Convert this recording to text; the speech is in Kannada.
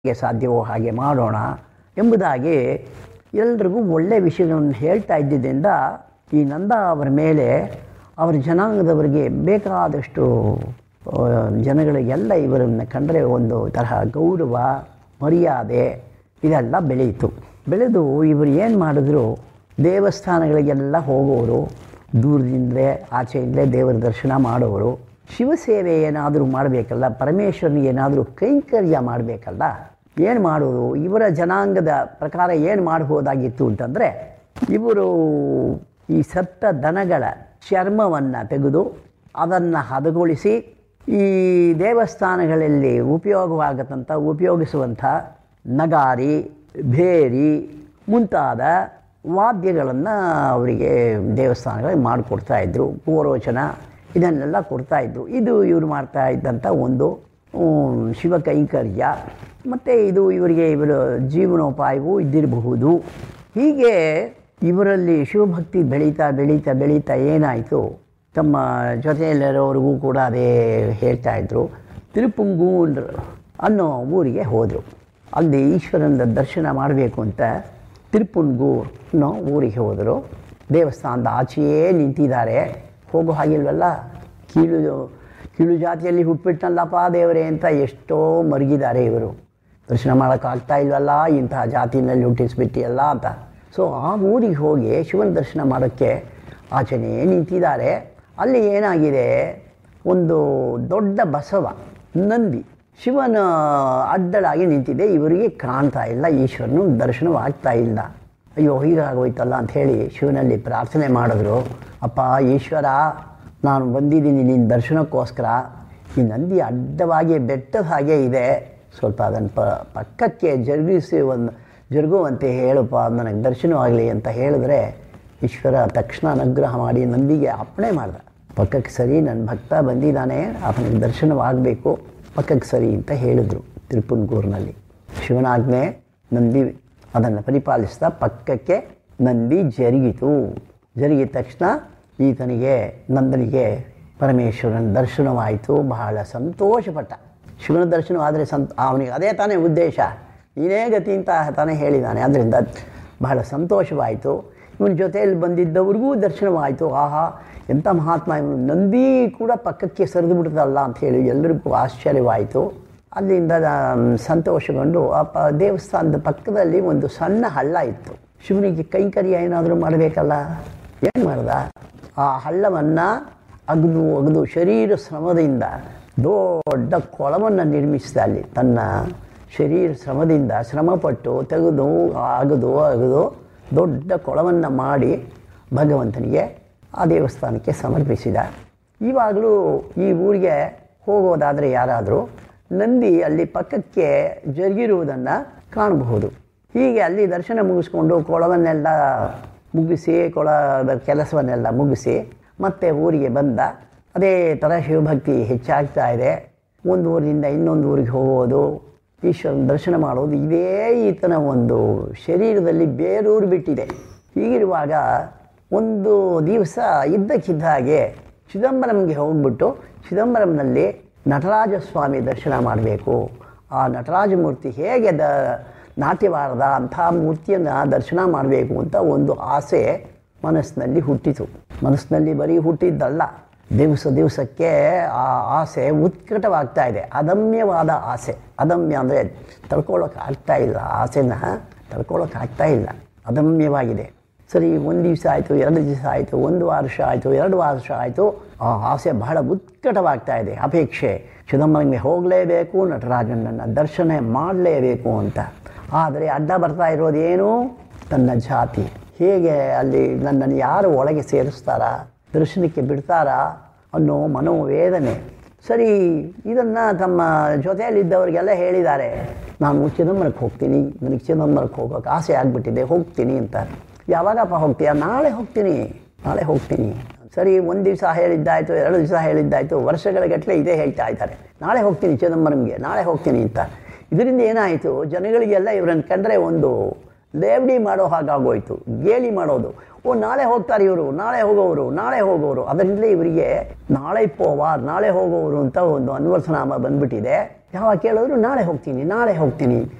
ಹೇಗೆ ಸಾಧ್ಯವೋ ಹಾಗೆ ಮಾಡೋಣ ಎಂಬುದಾಗಿ ಎಲ್ರಿಗೂ ಒಳ್ಳೆಯ ವಿಷಯಗಳನ್ನು ಹೇಳ್ತಾ ಇದ್ದಿದ್ದರಿಂದ ಈ ನಂದ ಅವರ ಮೇಲೆ ಅವರ ಜನಾಂಗದವರಿಗೆ ಬೇಕಾದಷ್ಟು ಆ, ಜನಗಳಿಗೆಲ್ಲ ಇವರನ್ನು ಕಂಡರೆ ಒಂದು ತರಹ ಗೌರವ ಮರ್ಯಾದೆ ಇದೆಲ್ಲ ಬೆಳೆಯಿತು ಬೆಳೆದು ಇವರು ಏನು ಮಾಡಿದ್ರು ದೇವಸ್ಥಾನಗಳಿಗೆಲ್ಲ ಹೋಗೋರು ದೂರದಿಂದಲೇ ಆಚೆಯಿಂದಲೇ ದೇವರ ದರ್ಶನ ಮಾಡೋರು ಶಿವಸೇವೆ ಏನಾದರೂ ಮಾಡಬೇಕಲ್ಲ ಪರಮೇಶ್ವರನಿಗೆ ಏನಾದರೂ ಕೈಂಕರ್ಯ ಮಾಡಬೇಕಲ್ಲ ಏನು ಮಾಡೋದು ಇವರ ಜನಾಂಗದ ಪ್ರಕಾರ ಏನು ಮಾಡಬಹುದಾಗಿತ್ತು ಅಂತಂದರೆ ಇವರು ಈ ಸತ್ತ ದನಗಳ ಚರ್ಮವನ್ನು ತೆಗೆದು ಅದನ್ನು ಹದಗೊಳಿಸಿ ಈ ದೇವಸ್ಥಾನಗಳಲ್ಲಿ ಉಪಯೋಗವಾಗತ್ತಂಥ ಉಪಯೋಗಿಸುವಂಥ ನಗಾರಿ ಭೇರಿ ಮುಂತಾದ ವಾದ್ಯಗಳನ್ನು ಅವರಿಗೆ ದೇವಸ್ಥಾನಗಳಲ್ಲಿ ಮಾಡಿಕೊಡ್ತಾ ಇದ್ದರು ಗೋರೋಚನ ಇದನ್ನೆಲ್ಲ ಕೊಡ್ತಾ ಇದ್ದರು ಇದು ಇವರು ಮಾಡ್ತಾ ಇದ್ದಂಥ ಒಂದು ಉಮ್, ಶಿವ ಕೈಂಕರ್ಯ ಮತ್ತು ಇದು ಇವರಿಗೆ ಇವರ ಜೀವನೋಪಾಯವೂ ಇದ್ದಿರಬಹುದು ಹೀಗೆ ಇವರಲ್ಲಿ ಶಿವಭಕ್ತಿ ಬೆಳೀತಾ ಬೆಳೀತಾ ಬೆಳೀತಾ ಏನಾಯಿತು ತಮ್ಮ ಜೊತೆಯಲ್ಲಿರೋರಿಗೂ ಕೂಡ ಅದೇ ಹೇಳ್ತಾ ಇದ್ದರು ತಿರುಪುಂಗೂರ್ ಅನ್ನೋ ಊರಿಗೆ ಹೋದರು ಅಲ್ಲಿ ಈಶ್ವರನ ದರ್ಶನ ಮಾಡಬೇಕು ಅಂತ ತಿರುಪುಂಗೂರ್ ಅನ್ನೋ ಊರಿಗೆ ಹೋದರು ದೇವಸ್ಥಾನದ ಆಚೆಯೇ ನಿಂತಿದ್ದಾರೆ ಹೋಗೋ ಹಾಗಿಲ್ವಲ್ಲ ಕೀಳು ಕೀಳು ಜಾತಿಯಲ್ಲಿ ಹುಟ್ಬಿಟ್ನಲ್ಲಪ್ಪ ದೇವರೇ ಅಂತ ಎಷ್ಟೋ ಮರುಗಿದ್ದಾರೆ ಇವರು ದರ್ಶನ ಮಾಡೋಕ್ಕಾಗ್ತಾ ಇಲ್ವಲ್ಲ ಇಂತಹ ಜಾತಿನಲ್ಲಿ ಹುಟ್ಟಿಸ್ಬಿಟ್ಟಿಯಲ್ಲ ಅಂತ ಸೊ ಆ ಊರಿಗೆ ಹೋಗಿ ಶಿವನ ದರ್ಶನ ಮಾಡೋಕ್ಕೆ ಆಚೆನೇ ನಿಂತಿದ್ದಾರೆ ಅಲ್ಲಿ ಏನಾಗಿದೆ ಒಂದು ದೊಡ್ಡ ಬಸವ ನಂದಿ ಶಿವನ ಅಡ್ಡಲಾಗಿ ನಿಂತಿದೆ ಇವರಿಗೆ ಕಾಣ್ತಾ ಇಲ್ಲ ಈಶ್ವರನು ದರ್ಶನವಾಗ್ತಾ ಇಲ್ಲ ಅಯ್ಯೋ ಹೀಗಾಗೋಯ್ತಲ್ಲ ಅಂಥೇಳಿ ಶಿವನಲ್ಲಿ ಪ್ರಾರ್ಥನೆ ಮಾಡಿದ್ರು ಅಪ್ಪ ಈಶ್ವರ ನಾನು ಬಂದಿದ್ದೀನಿ ನಿನ್ನ ದರ್ಶನಕ್ಕೋಸ್ಕರ ಈ ನಂದಿ ಅಡ್ಡವಾಗಿ ಬೆಟ್ಟದ ಹಾಗೆ ಇದೆ ಸ್ವಲ್ಪ ಅದನ್ನು ಪ ಪಕ್ಕಕ್ಕೆ ಜರುಗಿಸಿ ಒಂದು ಜರುಗುವಂತೆ ಹೇಳಪ್ಪ ನನಗೆ ದರ್ಶನವಾಗಲಿ ಅಂತ ಹೇಳಿದ್ರೆ ಈಶ್ವರ ತಕ್ಷಣ ಅನುಗ್ರಹ ಮಾಡಿ ನಂದಿಗೆ ಅಪ್ಪಣೆ ಮಾಡ್ದ ಪಕ್ಕಕ್ಕೆ ಸರಿ ನನ್ನ ಭಕ್ತ ಬಂದಿದ್ದಾನೆ ಆತನಿಗೆ ದರ್ಶನವಾಗಬೇಕು ಪಕ್ಕಕ್ಕೆ ಸರಿ ಅಂತ ಹೇಳಿದರು ತಿರುಪುನ್ಗೂರಿನಲ್ಲಿ ಶಿವನಾಜ್ಞೆ ನಂದಿ ಅದನ್ನು ಪರಿಪಾಲಿಸ್ತಾ ಪಕ್ಕಕ್ಕೆ ನಂದಿ ಜರುಗಿತು ಜರುಗಿದ ತಕ್ಷಣ ಈತನಿಗೆ ನಂದನಿಗೆ ಪರಮೇಶ್ವರನ ದರ್ಶನವಾಯಿತು ಬಹಳ ಸಂತೋಷಪಟ್ಟ ಶಿವನ ದರ್ಶನವಾದರೆ ಸಂತ ಅವನಿಗೆ ಅದೇ ತಾನೇ ಉದ್ದೇಶ ನೀನೇ ಗತಿ ಅಂತ ತಾನೇ ಹೇಳಿದ್ದಾನೆ ಆದ್ದರಿಂದ ಬಹಳ ಸಂತೋಷವಾಯಿತು ಇವನ ಜೊತೆಯಲ್ಲಿ ಬಂದಿದ್ದವ್ರಿಗೂ ದರ್ಶನವಾಯಿತು ಆಹಾ ಎಂಥ ಮಹಾತ್ಮ ಇವನು ನಂದಿ ಕೂಡ ಪಕ್ಕಕ್ಕೆ ಸರಿದು ಬಿಡ್ತಲ್ಲ ಅಂತ ಹೇಳಿ ಎಲ್ಲರಿಗೂ ಆಶ್ಚರ್ಯವಾಯಿತು ಅಲ್ಲಿಂದ ನಾನು ಸಂತೋಷಗೊಂಡು ಆ ಪ ದೇವಸ್ಥಾನದ ಪಕ್ಕದಲ್ಲಿ ಒಂದು ಸಣ್ಣ ಹಳ್ಳ ಇತ್ತು ಶಿವನಿಗೆ ಕೈಂಕರ್ಯ ಏನಾದರೂ ಮಾಡಬೇಕಲ್ಲ ಏನು ಮಾಡ್ದ ಆ ಹಳ್ಳವನ್ನು ಅಗದು ಅಗದು ಶರೀರ ಶ್ರಮದಿಂದ ದೊಡ್ಡ ಕೊಳವನ್ನು ನಿರ್ಮಿಸಿದ ಅಲ್ಲಿ ತನ್ನ ಶರೀರ ಶ್ರಮದಿಂದ ಶ್ರಮಪಟ್ಟು ತೆಗೆದು ಅಗದು ಅಗದು ದೊಡ್ಡ ಕೊಳವನ್ನು ಮಾಡಿ ಭಗವಂತನಿಗೆ ಆ ದೇವಸ್ಥಾನಕ್ಕೆ ಸಮರ್ಪಿಸಿದ ಇವಾಗಲೂ ಈ ಊರಿಗೆ ಹೋಗೋದಾದರೆ ಯಾರಾದರೂ ನಂದಿ ಅಲ್ಲಿ ಪಕ್ಕಕ್ಕೆ ಜರುಗಿರುವುದನ್ನು ಕಾಣಬಹುದು ಹೀಗೆ ಅಲ್ಲಿ ದರ್ಶನ ಮುಗಿಸ್ಕೊಂಡು ಕೊಳವನ್ನೆಲ್ಲ ಮುಗಿಸಿ ಕೊಳದ ಕೆಲಸವನ್ನೆಲ್ಲ ಮುಗಿಸಿ ಮತ್ತೆ ಊರಿಗೆ ಬಂದ ಅದೇ ಥರ ಶಿವಭಕ್ತಿ ಹೆಚ್ಚಾಗ್ತಾ ಇದೆ ಒಂದು ಊರಿನಿಂದ ಇನ್ನೊಂದು ಊರಿಗೆ ಹೋಗೋದು ಈಶ್ವರನ ದರ್ಶನ ಮಾಡೋದು ಇದೇ ಈತನ ಒಂದು ಶರೀರದಲ್ಲಿ ಬೇರೂರು ಬಿಟ್ಟಿದೆ ಹೀಗಿರುವಾಗ ಒಂದು ದಿವಸ ಇದ್ದಕ್ಕಿದ್ದ ಹಾಗೆ ಚಿದಂಬರಂಗೆ ಹೋಗ್ಬಿಟ್ಟು ಚಿದಂಬರಂನಲ್ಲಿ ನಟರಾಜ ಸ್ವಾಮಿ ದರ್ಶನ ಮಾಡಬೇಕು ಆ ನಟರಾಜ ಮೂರ್ತಿ ಹೇಗೆ ದ ನಾಟ್ಯವಾರದ ಅಂಥ ಮೂರ್ತಿಯನ್ನು ದರ್ಶನ ಮಾಡಬೇಕು ಅಂತ ಒಂದು ಆಸೆ ಮನಸ್ಸಿನಲ್ಲಿ ಹುಟ್ಟಿತು ಮನಸ್ಸಿನಲ್ಲಿ ಬರೀ ಹುಟ್ಟಿದ್ದಲ್ಲ ದಿವಸ ದಿವಸಕ್ಕೆ ಆ ಆಸೆ ಉತ್ಕಟವಾಗ್ತಾ ಇದೆ ಅದಮ್ಯವಾದ ಆಸೆ ಅದಮ್ಯ ಅಂದರೆ ತಡ್ಕೊಳ್ಳೋಕೆ ಆಗ್ತಾ ಇಲ್ಲ ಆಸೆನ ತಡ್ಕೊಳ್ಳೋಕೆ ಆಗ್ತಾ ಇಲ್ಲ ಅದಮ್ಯವಾಗಿದೆ ಸರಿ ಒಂದು ದಿವಸ ಆಯಿತು ಎರಡು ದಿವಸ ಆಯಿತು ಒಂದು ವರ್ಷ ಆಯಿತು ಎರಡು ವರ್ಷ ಆಯಿತು ಆ ಆಸೆ ಬಹಳ ಉತ್ಕಟವಾಗ್ತಾ ಇದೆ ಅಪೇಕ್ಷೆ ಚಿದಂಬರಂಗೆ ಹೋಗಲೇಬೇಕು ನಟರಾಜನನ್ನು ದರ್ಶನ ಮಾಡಲೇಬೇಕು ಅಂತ ಆದರೆ ಅಡ್ಡ ಬರ್ತಾ ಇರೋದೇನು ತನ್ನ ಜಾತಿ ಹೇಗೆ ಅಲ್ಲಿ ನನ್ನನ್ನು ಯಾರು ಒಳಗೆ ಸೇರಿಸ್ತಾರಾ ದರ್ಶನಕ್ಕೆ ಬಿಡ್ತಾರಾ ಅನ್ನೋ ಮನೋವೇದನೆ ಸರಿ ಇದನ್ನು ತಮ್ಮ ಜೊತೆಯಲ್ಲಿದ್ದವರಿಗೆಲ್ಲ ಹೇಳಿದ್ದಾರೆ ನಾನು ಚಿದಂಬರಕ್ಕೆ ಹೋಗ್ತೀನಿ ನನಗೆ ಚಿದಂಬರಕ್ಕೆ ಹೋಗೋಕೆ ಆಸೆ ಆಗಿಬಿಟ್ಟಿದೆ ಹೋಗ್ತೀನಿ ಅಂತ ಯಾವಾಗಪ್ಪ ಹೋಗ್ತೀಯ ನಾಳೆ ಹೋಗ್ತೀನಿ ನಾಳೆ ಹೋಗ್ತೀನಿ ಸರಿ ಒಂದು ದಿವಸ ಹೇಳಿದ್ದಾಯಿತು ಎರಡು ದಿವಸ ಹೇಳಿದ್ದಾಯಿತು ವರ್ಷಗಳ ಗಟ್ಟಲೆ ಇದೇ ಹೇಳ್ತಾ ಇದ್ದಾರೆ ನಾಳೆ ಹೋಗ್ತೀನಿ ಚಿದಂಬರಂಗೆ ನಾಳೆ ಹೋಗ್ತೀನಿ ಅಂತ ಇದರಿಂದ ಏನಾಯಿತು ಜನಗಳಿಗೆಲ್ಲ ಇವರನ್ನು ಕಂಡ್ರೆ ಒಂದು ಲೇವಡಿ ಮಾಡೋ ಹಾಗಾಗೋಯ್ತು ಗೇಲಿ ಮಾಡೋದು ಓ ನಾಳೆ ಹೋಗ್ತಾರೆ ಇವರು ನಾಳೆ ಹೋಗೋರು ನಾಳೆ ಹೋಗೋರು ಅದರಿಂದಲೇ ಇವರಿಗೆ ನಾಳೆ ಪೋವ ನಾಳೆ ಹೋಗೋರು ಅಂತ ಒಂದು ಅನ್ವರ್ಥನಾಮ ಬಂದ್ಬಿಟ್ಟಿದೆ ಯಾವಾಗ ಕೇಳಿದ್ರು ನಾಳೆ ಹೋಗ್ತೀನಿ ನಾಳೆ ಹೋಗ್ತೀನಿ